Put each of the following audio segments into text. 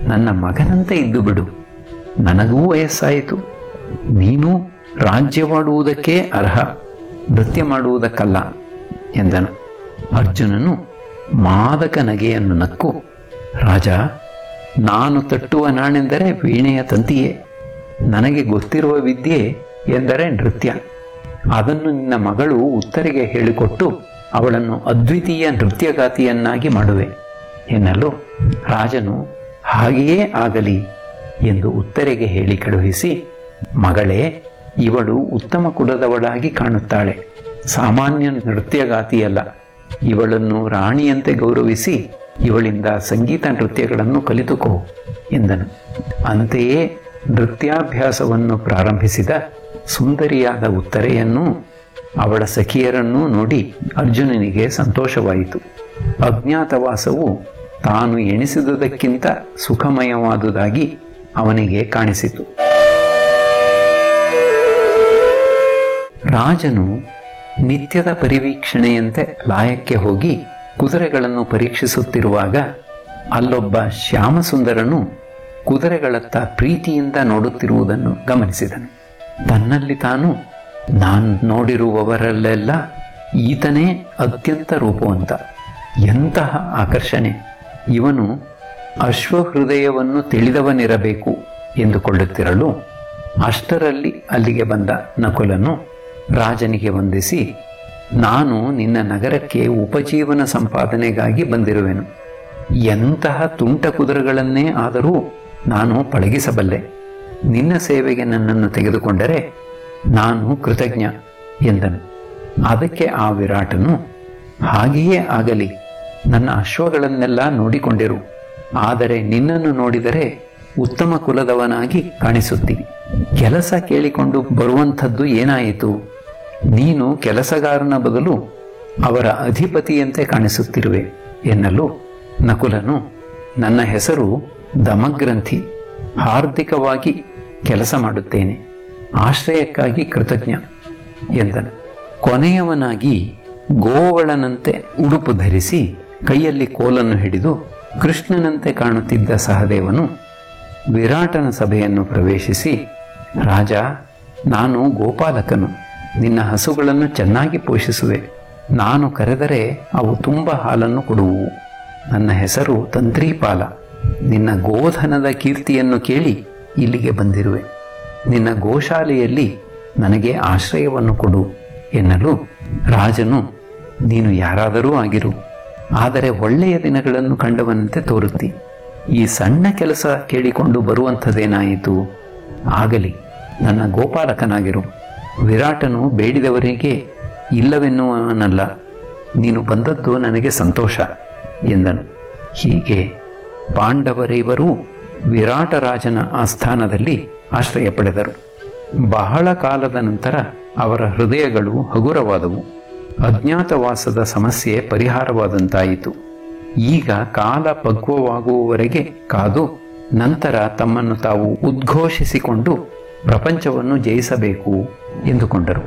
ನನ್ನ ಮಗನಂತೆ ಇದ್ದು ಬಿಡು ನನಗೂ ವಯಸ್ಸಾಯಿತು ನೀನು ರಾಜ್ಯವಾಡುವುದಕ್ಕೆ ಅರ್ಹ ನೃತ್ಯ ಮಾಡುವುದಕ್ಕಲ್ಲ ಎಂದನು ಅರ್ಜುನನು ಮಾದಕ ನಗೆಯನ್ನು ನಕ್ಕು ರಾಜ ನಾನು ತಟ್ಟುವ ನಾಣೆಂದರೆ ವೀಣೆಯ ತಂತಿಯೇ ನನಗೆ ಗೊತ್ತಿರುವ ವಿದ್ಯೆ ಎಂದರೆ ನೃತ್ಯ ಅದನ್ನು ನಿನ್ನ ಮಗಳು ಉತ್ತರಿಗೆ ಹೇಳಿಕೊಟ್ಟು ಅವಳನ್ನು ಅದ್ವಿತೀಯ ನೃತ್ಯಗಾತಿಯನ್ನಾಗಿ ಮಾಡುವೆ ಎನ್ನಲು ರಾಜನು ಹಾಗೆಯೇ ಆಗಲಿ ಎಂದು ಉತ್ತರಿಗೆ ಹೇಳಿ ಕಳುಹಿಸಿ ಮಗಳೇ ಇವಳು ಉತ್ತಮ ಕುಲದವಳಾಗಿ ಕಾಣುತ್ತಾಳೆ ಸಾಮಾನ್ಯ ನೃತ್ಯಗಾತಿಯಲ್ಲ ಇವಳನ್ನು ರಾಣಿಯಂತೆ ಗೌರವಿಸಿ ಇವಳಿಂದ ಸಂಗೀತ ನೃತ್ಯಗಳನ್ನು ಕಲಿತುಕೋ ಎಂದನು ಅಂತೆಯೇ ನೃತ್ಯಾಭ್ಯಾಸವನ್ನು ಪ್ರಾರಂಭಿಸಿದ ಸುಂದರಿಯಾದ ಉತ್ತರೆಯನ್ನು ಅವಳ ಸಖಿಯರನ್ನೂ ನೋಡಿ ಅರ್ಜುನನಿಗೆ ಸಂತೋಷವಾಯಿತು ಅಜ್ಞಾತವಾಸವು ತಾನು ಎಣಿಸಿದುದಕ್ಕಿಂತ ಸುಖಮಯವಾದುದಾಗಿ ಅವನಿಗೆ ಕಾಣಿಸಿತು ರಾಜನು ನಿತ್ಯದ ಪರಿವೀಕ್ಷಣೆಯಂತೆ ಲಾಯಕ್ಕೆ ಹೋಗಿ ಕುದುರೆಗಳನ್ನು ಪರೀಕ್ಷಿಸುತ್ತಿರುವಾಗ ಅಲ್ಲೊಬ್ಬ ಶ್ಯಾಮಸುಂದರನು ಕುದುರೆಗಳತ್ತ ಪ್ರೀತಿಯಿಂದ ನೋಡುತ್ತಿರುವುದನ್ನು ಗಮನಿಸಿದನು ತನ್ನಲ್ಲಿ ತಾನು ನಾನು ನೋಡಿರುವವರಲ್ಲೆಲ್ಲ ಈತನೇ ಅತ್ಯಂತ ರೂಪವಂತ ಎಂತಹ ಆಕರ್ಷಣೆ ಇವನು ಅಶ್ವಹೃದಯವನ್ನು ತಿಳಿದವನಿರಬೇಕು ಎಂದುಕೊಳ್ಳುತ್ತಿರಲು ಅಷ್ಟರಲ್ಲಿ ಅಲ್ಲಿಗೆ ಬಂದ ನಕುಲನು ರಾಜನಿಗೆ ವಂದಿಸಿ ನಾನು ನಿನ್ನ ನಗರಕ್ಕೆ ಉಪಜೀವನ ಸಂಪಾದನೆಗಾಗಿ ಬಂದಿರುವೆನು ಎಂತಹ ತುಂಟ ಕುದುರೆಗಳನ್ನೇ ಆದರೂ ನಾನು ಪಳಗಿಸಬಲ್ಲೆ ನಿನ್ನ ಸೇವೆಗೆ ನನ್ನನ್ನು ತೆಗೆದುಕೊಂಡರೆ ನಾನು ಕೃತಜ್ಞ ಎಂದನು ಅದಕ್ಕೆ ಆ ವಿರಾಟನು ಹಾಗೆಯೇ ಆಗಲಿ ನನ್ನ ಅಶ್ವಗಳನ್ನೆಲ್ಲ ನೋಡಿಕೊಂಡಿರು ಆದರೆ ನಿನ್ನನ್ನು ನೋಡಿದರೆ ಉತ್ತಮ ಕುಲದವನಾಗಿ ಕಾಣಿಸುತ್ತೀನಿ ಕೆಲಸ ಕೇಳಿಕೊಂಡು ಬರುವಂಥದ್ದು ಏನಾಯಿತು ನೀನು ಕೆಲಸಗಾರನ ಬದಲು ಅವರ ಅಧಿಪತಿಯಂತೆ ಕಾಣಿಸುತ್ತಿರುವೆ ಎನ್ನಲು ನಕುಲನು ನನ್ನ ಹೆಸರು ದಮಗ್ರಂಥಿ ಹಾರ್ದಿಕವಾಗಿ ಕೆಲಸ ಮಾಡುತ್ತೇನೆ ಆಶ್ರಯಕ್ಕಾಗಿ ಕೃತಜ್ಞ ಎಂದನು ಕೊನೆಯವನಾಗಿ ಗೋವಳನಂತೆ ಉಡುಪು ಧರಿಸಿ ಕೈಯಲ್ಲಿ ಕೋಲನ್ನು ಹಿಡಿದು ಕೃಷ್ಣನಂತೆ ಕಾಣುತ್ತಿದ್ದ ಸಹದೇವನು ವಿರಾಟನ ಸಭೆಯನ್ನು ಪ್ರವೇಶಿಸಿ ರಾಜ ನಾನು ಗೋಪಾಲಕನು ನಿನ್ನ ಹಸುಗಳನ್ನು ಚೆನ್ನಾಗಿ ಪೋಷಿಸುವೆ ನಾನು ಕರೆದರೆ ಅವು ತುಂಬ ಹಾಲನ್ನು ಕೊಡುವು ನನ್ನ ಹೆಸರು ತಂತ್ರೀಪಾಲ ನಿನ್ನ ಗೋಧನದ ಕೀರ್ತಿಯನ್ನು ಕೇಳಿ ಇಲ್ಲಿಗೆ ಬಂದಿರುವೆ ನಿನ್ನ ಗೋಶಾಲೆಯಲ್ಲಿ ನನಗೆ ಆಶ್ರಯವನ್ನು ಕೊಡು ಎನ್ನಲು ರಾಜನು ನೀನು ಯಾರಾದರೂ ಆಗಿರು ಆದರೆ ಒಳ್ಳೆಯ ದಿನಗಳನ್ನು ಕಂಡವನಂತೆ ತೋರುತ್ತಿ ಈ ಸಣ್ಣ ಕೆಲಸ ಕೇಳಿಕೊಂಡು ಬರುವಂಥದ್ದೇನಾಯಿತು ಆಗಲಿ ನನ್ನ ಗೋಪಾಲಕನಾಗಿರು ವಿರಾಟನು ಬೇಡಿದವರಿಗೆ ಇಲ್ಲವೆನ್ನುವನಲ್ಲ ನೀನು ಬಂದದ್ದು ನನಗೆ ಸಂತೋಷ ಎಂದನು ಹೀಗೆ ಪಾಂಡವರಿವರೂ ವಿರಾಟ ರಾಜನ ಆಸ್ಥಾನದಲ್ಲಿ ಆಶ್ರಯ ಪಡೆದರು ಬಹಳ ಕಾಲದ ನಂತರ ಅವರ ಹೃದಯಗಳು ಹಗುರವಾದವು ಅಜ್ಞಾತವಾಸದ ಸಮಸ್ಯೆ ಪರಿಹಾರವಾದಂತಾಯಿತು ಈಗ ಕಾಲ ಪಕ್ವವಾಗುವವರೆಗೆ ಕಾದು ನಂತರ ತಮ್ಮನ್ನು ತಾವು ಉದ್ಘೋಷಿಸಿಕೊಂಡು ಪ್ರಪಂಚವನ್ನು ಜಯಿಸಬೇಕು ಎಂದುಕೊಂಡರು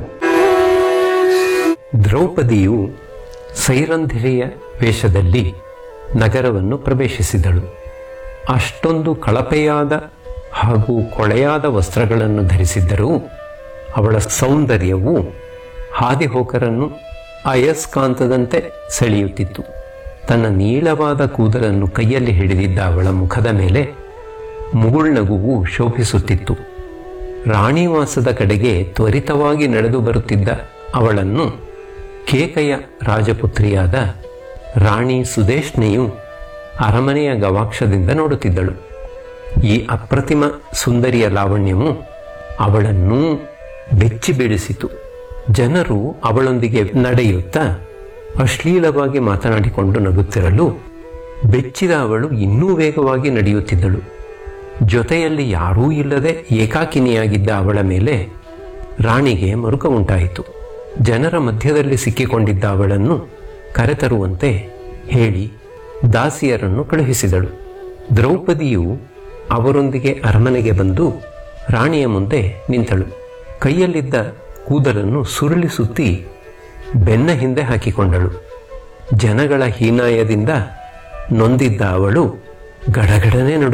ದ್ರೌಪದಿಯು ಸೈರಂಧಿರಿಯ ವೇಷದಲ್ಲಿ ನಗರವನ್ನು ಪ್ರವೇಶಿಸಿದಳು ಅಷ್ಟೊಂದು ಕಳಪೆಯಾದ ಹಾಗೂ ಕೊಳೆಯಾದ ವಸ್ತ್ರಗಳನ್ನು ಧರಿಸಿದ್ದರೂ ಅವಳ ಸೌಂದರ್ಯವು ಹಾದಿಹೋಕರನ್ನು ಅಯಸ್ಕಾಂತದಂತೆ ಸೆಳೆಯುತ್ತಿತ್ತು ತನ್ನ ನೀಳವಾದ ಕೂದಲನ್ನು ಕೈಯಲ್ಲಿ ಹಿಡಿದಿದ್ದ ಅವಳ ಮುಖದ ಮೇಲೆ ಮುಗುಳ್ನಗುವು ಶೋಭಿಸುತ್ತಿತ್ತು ರಾಣಿವಾಸದ ಕಡೆಗೆ ತ್ವರಿತವಾಗಿ ನಡೆದು ಬರುತ್ತಿದ್ದ ಅವಳನ್ನು ಕೇಕಯ ರಾಜಪುತ್ರಿಯಾದ ರಾಣಿ ಸುದೇಶ್ನೆಯು ಅರಮನೆಯ ಗವಾಕ್ಷದಿಂದ ನೋಡುತ್ತಿದ್ದಳು ಈ ಅಪ್ರತಿಮ ಸುಂದರಿಯ ಲಾವಣ್ಯವು ಅವಳನ್ನೂ ಬೆಚ್ಚಿ ಬೀಳಿಸಿತು ಜನರು ಅವಳೊಂದಿಗೆ ನಡೆಯುತ್ತಾ ಅಶ್ಲೀಲವಾಗಿ ಮಾತನಾಡಿಕೊಂಡು ನಗುತ್ತಿರಲು ಬೆಚ್ಚಿದ ಅವಳು ಇನ್ನೂ ವೇಗವಾಗಿ ನಡೆಯುತ್ತಿದ್ದಳು ಜೊತೆಯಲ್ಲಿ ಯಾರೂ ಇಲ್ಲದೆ ಏಕಾಕಿನಿಯಾಗಿದ್ದ ಅವಳ ಮೇಲೆ ರಾಣಿಗೆ ಮರುಕ ಉಂಟಾಯಿತು ಜನರ ಮಧ್ಯದಲ್ಲಿ ಸಿಕ್ಕಿಕೊಂಡಿದ್ದ ಅವಳನ್ನು ಕರೆತರುವಂತೆ ಹೇಳಿ ದಾಸಿಯರನ್ನು ಕಳುಹಿಸಿದಳು ದ್ರೌಪದಿಯು ಅವರೊಂದಿಗೆ ಅರಮನೆಗೆ ಬಂದು ರಾಣಿಯ ಮುಂದೆ ನಿಂತಳು ಕೈಯಲ್ಲಿದ್ದ ಕೂದಲನ್ನು ಸುರುಳಿ ಸುತ್ತಿ ಬೆನ್ನ ಹಿಂದೆ ಹಾಕಿಕೊಂಡಳು ಜನಗಳ ಹೀನಾಯದಿಂದ ನೊಂದಿದ್ದ ಅವಳು ಗಡಗಡನೆ ನಡು